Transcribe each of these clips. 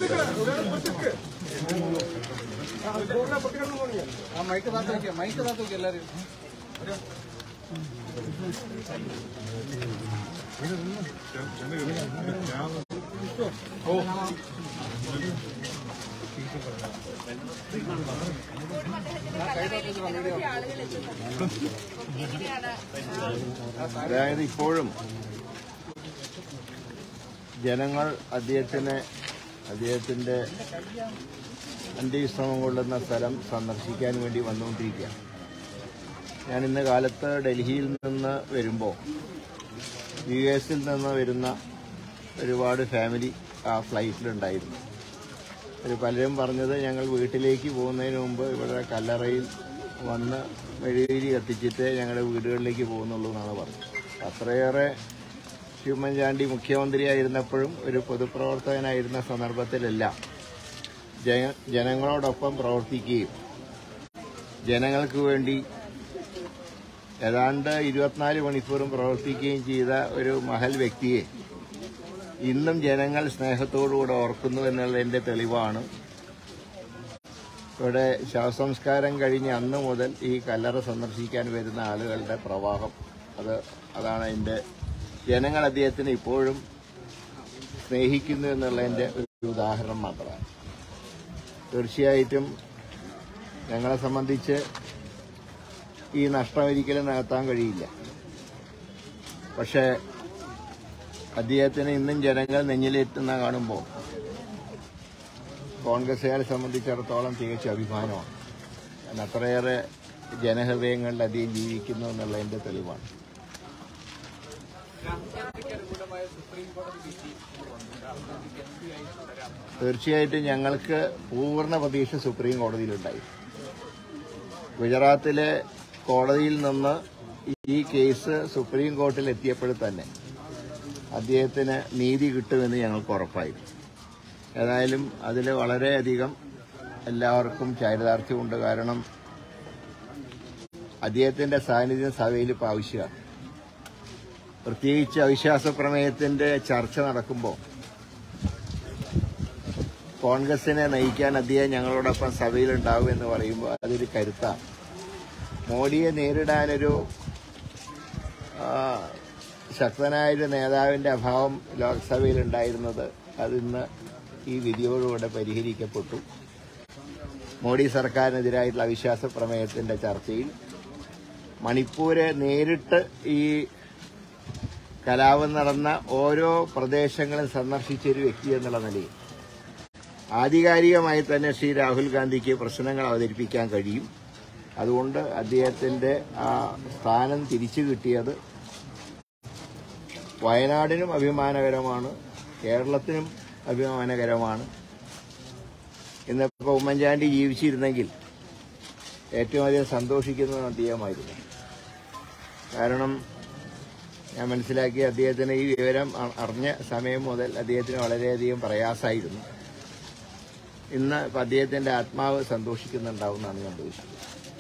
ആ മൈക്ക് താത്ത് വെക്കുക മൈക്ക് താത്ത് വെക്കുക എല്ലാവരും അതായത് ഇപ്പോഴും ജനങ്ങൾ അദ്ദേഹത്തിന് അദ്ദേഹത്തിന്റെ അന്ത്യവിശ്രമം കൊള്ളുന്ന സ്ഥലം സന്ദർശിക്കാൻ വേണ്ടി വന്നുകൊണ്ടിരിക്കുകയാണ് ഞാൻ ഇന്ന് കാലത്ത് ഡൽഹിയിൽ നിന്ന് വരുമ്പോൾ യു എസിൽ നിന്ന് വരുന്ന ഒരുപാട് ഫാമിലി ആ ഫ്ലൈറ്റിലുണ്ടായിരുന്നു ഒരു പലരും പറഞ്ഞത് ഞങ്ങൾ വീട്ടിലേക്ക് പോകുന്നതിന് മുമ്പ് ഇവിടെ കല്ലറയിൽ വന്ന് മെഴുകുതിരി കത്തിച്ചിട്ട് ഞങ്ങളുടെ വീടുകളിലേക്ക് പോകുന്നുള്ളൂ എന്നാണ് പറഞ്ഞത് അത്രയേറെ ഉമ്മൻചാണ്ടി മുഖ്യമന്ത്രിയായിരുന്നപ്പോഴും ഒരു പൊതുപ്രവർത്തകനായിരുന്ന സന്ദർഭത്തിലെല്ലാം ജന ജനങ്ങളോടൊപ്പം പ്രവർത്തിക്കുകയും ജനങ്ങൾക്ക് വേണ്ടി ഏതാണ്ട് ഇരുപത്തിനാല് മണിക്കൂറും പ്രവർത്തിക്കുകയും ചെയ്ത ഒരു മഹൽ വ്യക്തിയെ ഇന്നും ജനങ്ങൾ സ്നേഹത്തോടുകൂടെ ഓർക്കുന്നു എന്നുള്ളതിന്റെ തെളിവാണ് ഇവിടെ ശവസംസ്കാരം കഴിഞ്ഞ് അന്ന് മുതൽ ഈ കല്ലറ സന്ദർശിക്കാൻ വരുന്ന ആളുകളുടെ പ്രവാഹം അത് അതാണ് അതിന്റെ ജനങ്ങൾ അദ്ദേഹത്തിന് ഇപ്പോഴും സ്നേഹിക്കുന്നു എന്നുള്ളതിന്റെ ഒരു ഉദാഹരണം മാത്രമാണ് തീർച്ചയായിട്ടും ഞങ്ങളെ സംബന്ധിച്ച് ഈ നഷ്ടം ഒരിക്കലും നികത്താൻ കഴിയില്ല പക്ഷേ അദ്ദേഹത്തിന് ഇന്നും ജനങ്ങൾ നെഞ്ഞിലേറ്റുന്ന കാണുമ്പോൾ കോൺഗ്രസുകാരെ സംബന്ധിച്ചിടത്തോളം തികച്ച അഭിമാനമാണ് കാരണം അത്രയേറെ ജനഹൃദയങ്ങളിൽ അദ്ദേഹം ജീവിക്കുന്നു എന്നുള്ളതിന്റെ തെളിവാണ് തീർച്ചയായിട്ടും ഞങ്ങൾക്ക് പൂർണ്ണ പ്രതീക്ഷ സുപ്രീം കോടതിയിലുണ്ടായി ഗുജറാത്തിലെ കോടതിയിൽ നിന്ന് ഈ കേസ് സുപ്രീം കോർട്ടിൽ എത്തിയപ്പോൾ തന്നെ അദ്ദേഹത്തിന് നീതി കിട്ടുമെന്ന് ഞങ്ങൾക്ക് ഉറപ്പായി ഏതായാലും അതിൽ വളരെയധികം എല്ലാവർക്കും ചാരിതാർത്ഥ്യമുണ്ട് കാരണം അദ്ദേഹത്തിന്റെ സാന്നിധ്യം സഭയിൽ ഇപ്പോൾ ആവശ്യമാണ് പ്രത്യേകിച്ച് അവിശ്വാസ പ്രമേയത്തിന്റെ ചർച്ച നടക്കുമ്പോൾ കോൺഗ്രസിനെ നയിക്കാൻ അദ്ദേഹം ഞങ്ങളോടൊപ്പം സഭയിലുണ്ടാവും എന്ന് പറയുമ്പോൾ അതൊരു കരുത്താണ് മോഡിയെ നേരിടാനൊരു ആ, ശക്തനായൊരു നേതാവിന്റെ അഭാവം ലോക്സഭയിൽ ഉണ്ടായിരുന്നത് അതിന്ന് ഈ വിധിയോടുകൂടെ പരിഹരിക്കപ്പെട്ടു മോഡി സർക്കാരിനെതിരായിട്ടുള്ള അവിശ്വാസ പ്രമേയത്തിന്റെ ചർച്ചയിൽ മണിപ്പൂര് നേരിട്ട് ഈ കലാപം നടന്ന ഓരോ പ്രദേശങ്ങളും സന്ദർശിച്ച ഒരു വ്യക്തി എന്നുള്ള നിലയിൽ ആധികാരികമായി തന്നെ ശ്രീ രാഹുൽ ഗാന്ധിക്ക് പ്രശ്നങ്ങൾ അവതരിപ്പിക്കാൻ കഴിയും അതുകൊണ്ട് അദ്ദേഹത്തിന്റെ ആ സ്ഥാനം തിരിച്ചു കിട്ടിയത് വയനാടിനും അഭിമാനകരമാണ് കേരളത്തിനും അഭിമാനകരമാണ് ഇന്നിപ്പോൾ ഉമ്മൻചാണ്ടി ജീവിച്ചിരുന്നെങ്കിൽ ഏറ്റവും അധികം സന്തോഷിക്കുന്നത് അദ്ദേഹമായിരുന്നു കാരണം ഞാൻ മനസ്സിലാക്കി അദ്ദേഹത്തിന് ഈ വിവരം അ- അറിഞ്ഞ സമയം മുതൽ അദ്ദേഹത്തിന് വളരെയധികം പ്രയാസമായിരുന്നു ഇന്ന് ഇപ്പം അദ്ദേഹത്തിന്റെ ആത്മാവ് സന്തോഷിക്കുന്നുണ്ടാവും എന്നാണ് ഞാൻ ഉദ്ദേശിക്കുന്നത്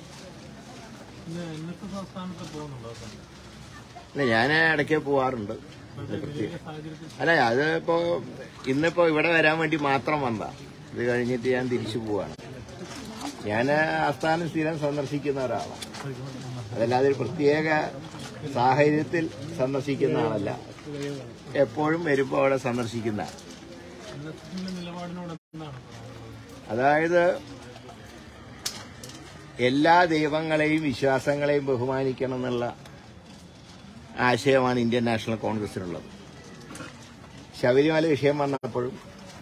അല്ല ഞാൻ ഇടയ്ക്ക് പോവാറുണ്ട് ഇത് പ്രത്യേക- അല്ല അത് ഇപ്പോ ഇന്നിപ്പോ ഇവിടെ വരാൻ വേണ്ടി മാത്രം വന്നതാ ഇത് കഴിഞ്ഞിട്ട് ഞാൻ തിരിച്ചു പോവാണ് ഞാൻ ആസ്ഥാനം സ്ഥിരം സന്ദർശിക്കുന്ന ഒരാളാണ് അതല്ലാതെ ഒരു പ്രത്യേക സാഹചര്യത്തിൽ സന്ദർശിക്കുന്ന ആളല്ല എപ്പോഴും വരുമ്പോൾ അവിടെ സന്ദർശിക്കുന്ന അതായത് എല്ലാ ദൈവങ്ങളെയും വിശ്വാസങ്ങളെയും ബഹുമാനിക്കണം എന്നുള്ള ആശയമാണ് ഇന്ത്യൻ നാഷണൽ കോൺഗ്രസിനുള്ളത് ശബരിമല വിഷയം വന്നപ്പോഴും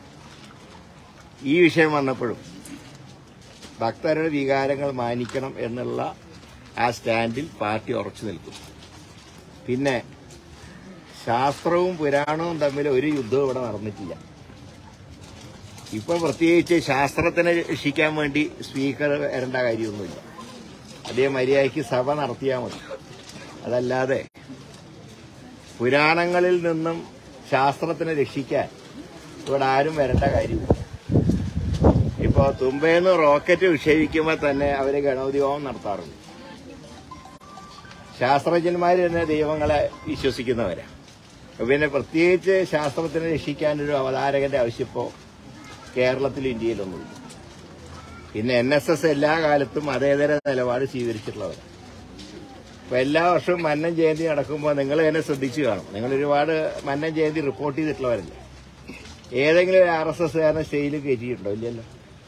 ഈ വിഷയം വന്നപ്പോഴും ഭക്തരുടെ വികാരങ്ങൾ മാനിക്കണം എന്നുള്ള ആ സ്റ്റാൻഡിൽ പാർട്ടി ഉറച്ചു നിൽക്കും പിന്നെ ശാസ്ത്രവും പുരാണവും തമ്മിൽ ഒരു യുദ്ധവും ഇവിടെ നടന്നിട്ടില്ല ഇപ്പോൾ പ്രത്യേകിച്ച് ശാസ്ത്രത്തിനെ രക്ഷിക്കാൻ വേണ്ടി സ്പീക്കർ വരേണ്ട കാര്യമൊന്നുമില്ല അദ്ദേഹം മര്യാദയ്ക്ക് സഭ നടത്തിയാൽ മതി അതല്ലാതെ പുരാണങ്ങളിൽ നിന്നും ശാസ്ത്രത്തിനെ രക്ഷിക്കാൻ ഇവിടെ ആരും വരേണ്ട കാര്യമില്ല ഇപ്പോ തുമ്പേന്ന് റോക്കറ്റ് വിക്ഷേപിക്കുമ്പോൾ തന്നെ അവര് ഗണപതി ഹോമം നടത്താറുണ്ട് ശാസ്ത്രജ്ഞന്മാർ തന്നെ ദൈവങ്ങളെ വിശ്വസിക്കുന്നവരാ അപ്പൊ പിന്നെ പ്രത്യേകിച്ച് ശാസ്ത്രത്തിനെ രക്ഷിക്കാനൊരു അവതാരകന്റെ ആവശ്യപ്പോ കേരളത്തിൽ ഇന്ത്യയിലൊന്നുമില്ല പിന്നെ എൻ എസ് എസ് എല്ലാ കാലത്തും മതേതര നിലപാട് സ്വീകരിച്ചിട്ടുള്ളവരാണ് ഇപ്പൊ എല്ലാ വർഷവും മന്നം ജയന്തി നടക്കുമ്പോൾ നിങ്ങൾ തന്നെ ശ്രദ്ധിച്ചു കാണും നിങ്ങൾ ഒരുപാട് മന്നം ജയന്തി റിപ്പോർട്ട് ചെയ്തിട്ടുള്ളവരല്ലേ ഏതെങ്കിലും ഒരു ആർ എസ് എസ് കാരനെ സ്റ്റേജിൽ കയറ്റിയിട്ടുണ്ടോ ഇല്ലല്ലോ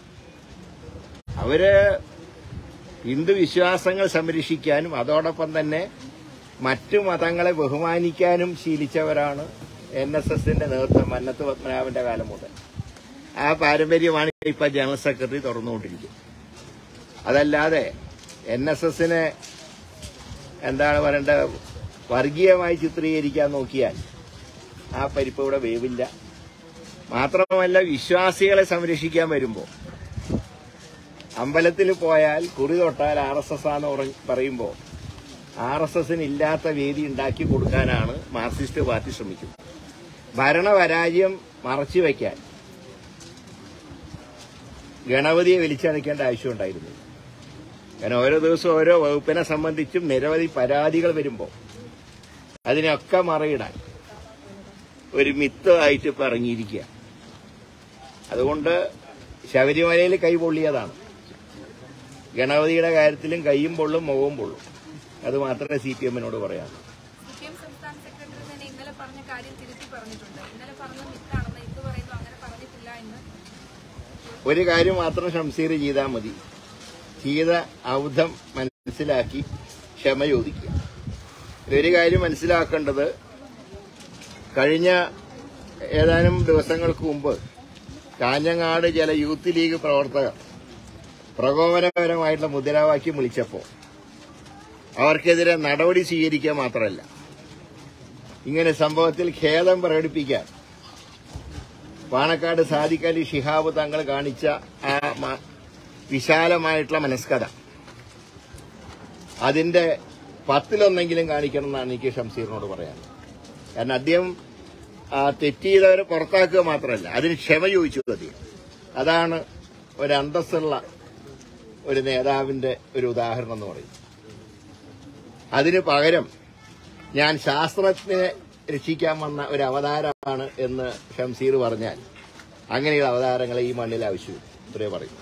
അവര് ഹിന്ദു വിശ്വാസങ്ങൾ സംരക്ഷിക്കാനും അതോടൊപ്പം തന്നെ മറ്റു മതങ്ങളെ ബഹുമാനിക്കാനും ശീലിച്ചവരാണ് എൻ എസ് എസിന്റെ നേതൃത്വം മന്നത്ത് പത്മനാഭന്റെ കാലം മുതൽ ആ പാരമ്പര്യമാണ് ഇപ്പൊ ജനറൽ സെക്രട്ടറി തുറന്നുകൊണ്ടിരിക്കുന്നത് അതല്ലാതെ എൻ എസ് എസിനെ എന്താണ് പറയേണ്ട വർഗീയമായി ചിത്രീകരിക്കാൻ നോക്കിയാൽ ആ പരിപ്പ് ഇവിടെ വേവില്ല മാത്രമല്ല വിശ്വാസികളെ സംരക്ഷിക്കാൻ വരുമ്പോൾ അമ്പലത്തിൽ പോയാൽ കുറി തൊട്ടാൽ ആർ എസ് എസ് ആന്ന് പറ- പറയുമ്പോൾ ആർ എസ് എസിന് ഇല്ലാത്ത വേദി ഉണ്ടാക്കി കൊടുക്കാനാണ് മാർക്സിസ്റ്റ് പാർട്ടി ശ്രമിക്കുന്നത് ഭരണപരാജയം മറച്ചു വയ്ക്കാൻ ഗണപതിയെ വലിച്ചടയ്ക്കേണ്ട ആവശ്യമുണ്ടായിരുന്നു കാരണം ഓരോ ദിവസവും ഓരോ വകുപ്പിനെ സംബന്ധിച്ചും നിരവധി പരാതികൾ വരുമ്പോൾ അതിനൊക്കെ മറയിടാൻ ഒരു മിത്ത് ആയിട്ട് ഇപ്പൊ ഇറങ്ങിയിരിക്കുക അതുകൊണ്ട് ശബരിമലയിൽ കൈ പൊള്ളിയതാണ് ഗണപതിയുടെ കാര്യത്തിലും കൈയും പൊള്ളും മുഖവും പൊള്ളും അത് മാത്രമേ സി പി എമ്മിനോട് പറയാം സി പി എം സംസ്ഥാന സെക്രട്ടറി തന്നെ ഇന്നലെ പറഞ്ഞ കാര്യം തിരുത്തി പറഞ്ഞിട്ടുണ്ട് ഇന്നലെ പറഞ്ഞ മിത്താണെന്ന് ഇന്ന് പറയുന്നു അങ്ങനെ പറഞ്ഞിട്ടില്ല എന്ന് ഒരു കാര്യം മാത്രം ഷംസീർ ചെയ്താൽ മതി ചെയ്ത ഔധം മനസ്സിലാക്കി ക്ഷമ ചോദിക്കുക ഒരു കാര്യം മനസ്സിലാക്കേണ്ടത് കഴിഞ്ഞ ഏതാനും ദിവസങ്ങൾക്ക് മുമ്പ് കാഞ്ഞങ്ങാട് ചില യൂത്ത് ലീഗ് പ്രവർത്തകർ പ്രകോപനപരമായിട്ടുള്ള മുദ്രാവാക്യം വിളിച്ചപ്പോൾ അവർക്കെതിരെ നടപടി സ്വീകരിക്കുക മാത്രമല്ല ഇങ്ങനെ സംഭവത്തിൽ ഖേദം പ്രകടിപ്പിക്കാൻ പാണക്കാട് സാദിഖ് അലി ഷിഹാബ് തങ്ങൾ കാണിച്ച ആ മ- വിശാലമായിട്ടുള്ള മനസ്കഥ അതിന്റെ പത്തിലൊന്നെങ്കിലും കാണിക്കണം എന്നാണ് എനിക്ക് ഷംസീറിനോട് പറയാൻ കാരണം അദ്ദേഹം ആ തെറ്റ് ചെയ്തവരെ പുറത്താക്കുക മാത്രമല്ല അതിന് ക്ഷമ ചോദിച്ചു അദ്ദേഹം അതാണ് ഒരു അന്തസ്സുള്ള ഒരു നേതാവിന്റെ ഒരു ഉദാഹരണം എന്ന് പറയുന്നത് അതിന് പകരം ഞാൻ ശാസ്ത്രജ്ഞനെ രക്ഷിക്കാൻ വന്ന ഒരു അവതാരമാണ് എന്ന് ഷംസീർ പറഞ്ഞാൽ അങ്ങനെയുള്ള അവതാരങ്ങളെ ഈ മണ്ണിൽ ആവശ്യമില്ല ഇത്രേ പറയും